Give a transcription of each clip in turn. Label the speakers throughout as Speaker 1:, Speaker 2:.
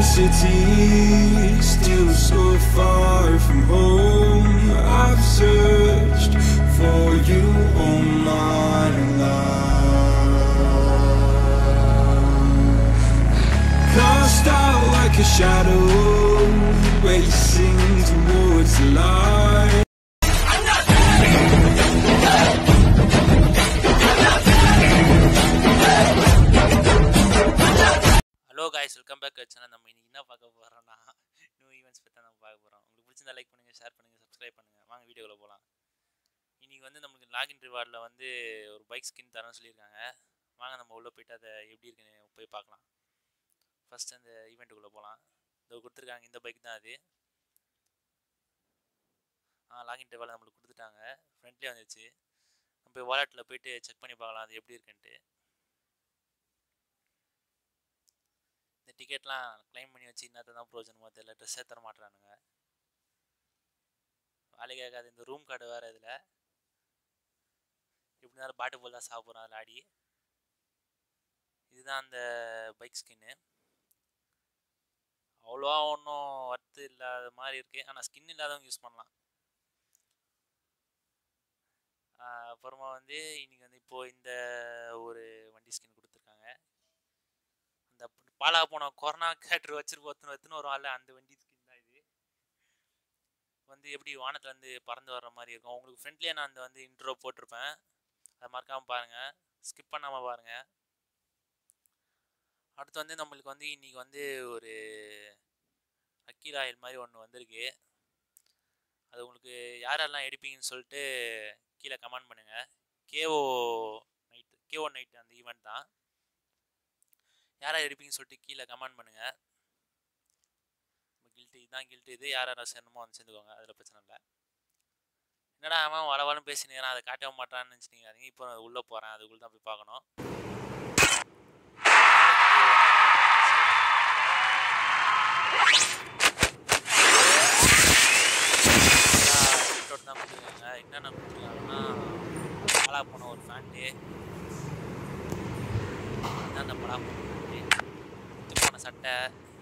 Speaker 1: city, still so far from home. I've searched for you all my life. Cast out like a shadow, racing towards the light.
Speaker 2: Hello guys welcome back வச்சுனா நம்ம இன்னைக்கு என்ன பார்க்க போகிறோம்னா new events பற்றி தான் நம்ம பார்க்க போகிறோம் உங்களுக்கு பிடிச்சிருந்தா லைக் பண்ணுங்கள் ஷேர் பண்ணுங்கள் சப்ஸ்கிரைப் பண்ணுங்கள் வாங்க வீடியோவில் போகலாம் இன்றைக்கி வந்து நமக்கு லாகின் ரிவார்டில் வந்து ஒரு பைக் ஸ்கின் தரேன்னு சொல்லியிருக்காங்க வாங்க நம்ம உள்ளே போயிட்டு அதை எப்படி இருக்குன்னு போய் பார்க்கலாம் ஃபஸ்ட் அந்த ஈவெண்ட்டுக்குள்ளே போகலாம் இதோ கொடுத்துருக்காங்க இந்த பைக் தான் அது ஆ லாகின் ரிவார்டில் நம்மளுக்கு கொடுத்துட்டாங்க ஃப்ரெண்ட்லேயே வந்துச்சு நம்ம போய் வாலெட்டில் போயிட்டு செக் பண்ணி பார்க்கலாம் அது எப்படி இருக்குன்ட்டு இந்த டிக்கெட்லாம் க்ளைம் பண்ணி வச்சு என்னத்த தான் ப்ரோஜனமோ தெரியல ட்ரெஸ்ஸே தர மாட்டுறானுங்க வேலைக்கு ஆகாது இந்த ரூம் கார்டு வேறு இதில் எப்படி இருந்தாலும் பாட்டு போல் தான் சாப்பிட்றோம் அதில் ஆடி இதுதான் அந்த பைக் ஸ்கின்னு அவ்வளோவா ஒன்றும் ஒர்த்து இல்லாத மாதிரி இருக்குது ஆனால் ஸ்கின் இல்லாதவங்க யூஸ் பண்ணலாம் ஆஹ் அப்புறமா வந்து இன்னைக்கு வந்து இப்போது இந்த ஒரு வண்டி ஸ்கின் கொடுத்துருக்காங்க அந்த பாலா போன கொரோனா கேட்டர் வச்சிருப்போம் ஒருத்தன் எடுத்துன்னு வருவான்ல அந்த வண்டி ஸ்கின் தான் இது வந்து எப்படி வானத்துல இருந்து பறந்து வர்ற மாதிரி இருக்கும் உங்களுக்கு ஃப்ரெண்ட்லியே நான் அந்த வந்து இன்ட்ரோ போட்டிருப்பேன் அதை மறக்காமல் பாருங்கள் ஸ்கிப் பண்ணாமல் பாருங்கள் அடுத்து வந்து நம்மளுக்கு வந்து இன்னைக்கு வந்து ஒரு அக்கீல் ஆயில் மாதிரி ஒன்று வந்திருக்கு அது உங்களுக்கு யாரெல்லாம் எடுப்பீங்கன்னு சொல்லிட்டு கீழே கமெண்ட் பண்ணுங்கள் கேஓ நைட்டு கேஓ நைட் அந்த ஈவெண்ட் தான் யாரா எடுப்பீங்கன்னு சொல்லிட்டு கீழே கமெண்ட் பண்ணுங்க நம்ம கில்ட்டு இதுதான் கில்ட்டு இது யார் யாரா சேரணுமோ வந்து சேர்ந்துக்கோங்க அதில் பிரச்சனை இல்லை என்னடா அவன் வள வளம் பேசினீங்க அதை காட்டவே மாட்டான்னு நினச்சிட்டீங்க அதுங்க இப்போ நான் உள்ளே போகிறேன் அதுக்குள்ள தான் போய் பார்க்கணும் தான் கொடுத்துருக்காங்க என்னென்ன கொடுத்துருக்காங்கன்னா பாலா போன ஒரு ஃபேண்ட்டு அந்த பலா போன ஃபேண்ட்டு குத்து போன சட்டை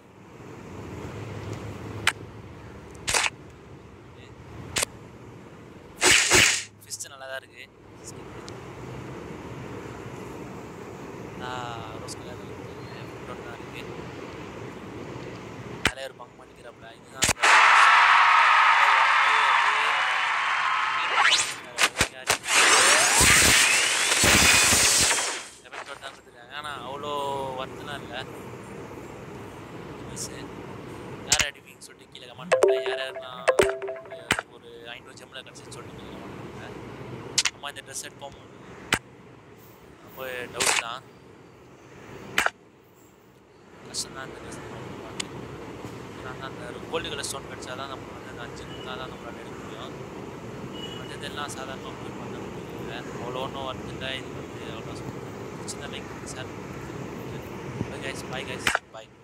Speaker 2: ஃபிஸ்ட்டு நல்லா தான் இருக்குது ரோஸ் கலர் ஃபோட்டோ தான் இருக்குது தலைவர் பங்க் பண்ணிக்கிறாப்புல இதுதான் அந்த எஃபெக்ட் தான் கொடுத்துருக்காங்க ஆனால் அவ்வளோ ஒர்த்துலாம் இல்லை மிஸ்ஸு யார் அடிப்பீங்கன்னு சொல்லிட்டு கீழே கமெண்ட் பண்ணுறேன் யார் யாரெல்லாம் ஒரு ஐநூறு ஜெம்மில் கிடச்சின்னு சொல்லிட்டு கீழே கமெண்ட் பண்ணுறேன் அம்மா இந்த ட்ரெஸ் எடுப்போம் ரொம்ப டவுட் தான் கஷ்டம் தான் இந்த ட்ரெஸ் ஏன்னா அந்த கோல்டு கலர் ஸ்டோன் கிடச்சா தான் நம்ம வந்து அந்த அஞ்சு கொடுத்தா தான் நம்மளால் எடுக்க முடியும் மற்ற இதெல்லாம் சாதாரணமாக போய் பண்ண முடியல அவ்வளோ ஒன்றும் வந்துட்டா இது வந்து அவ்வளோ சின்ன like sir bye guys bye guys பாய்